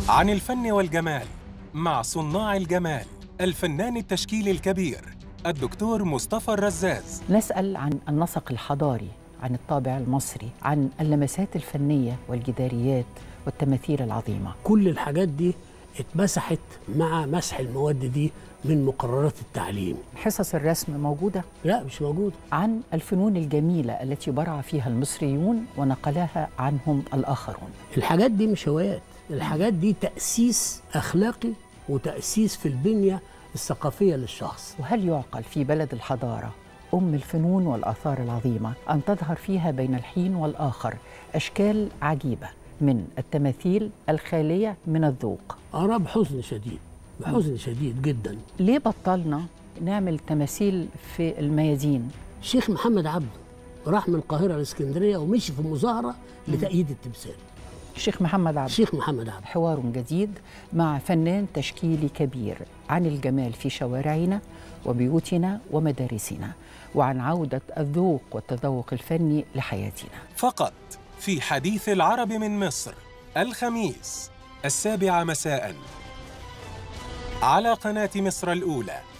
عن الفن والجمال مع صناع الجمال الفنان التشكيلي الكبير الدكتور مصطفى الرزاز نسأل عن النسق الحضاري عن الطابع المصري عن اللمسات الفنية والجداريات والتماثيل العظيمة كل الحاجات دي اتمسحت مع مسح المواد دي من مقررات التعليم حصص الرسم موجودة لا مش موجود عن الفنون الجميلة التي برع فيها المصريون ونقلها عنهم الآخرون الحاجات دي مش هوايات الحاجات دي تأسيس أخلاقي وتأسيس في البنية الثقافية للشخص وهل يعقل في بلد الحضارة أم الفنون والآثار العظيمة أن تظهر فيها بين الحين والآخر أشكال عجيبة من التماثيل الخالية من الذوق أرى بحزن شديد بحزن شديد جدا ليه بطلنا نعمل تماثيل في الميادين الشيخ محمد عبده راح من القاهرة لإسكندرية ومشي في مظاهرة لتأييد التمثال الشيخ محمد عبد الشيخ محمد عبده حوار جديد مع فنان تشكيلي كبير عن الجمال في شوارعنا وبيوتنا ومدارسنا وعن عودة الذوق والتذوق الفني لحياتنا فقط في حديث العرب من مصر الخميس السابعة مساء على قناة مصر الأولى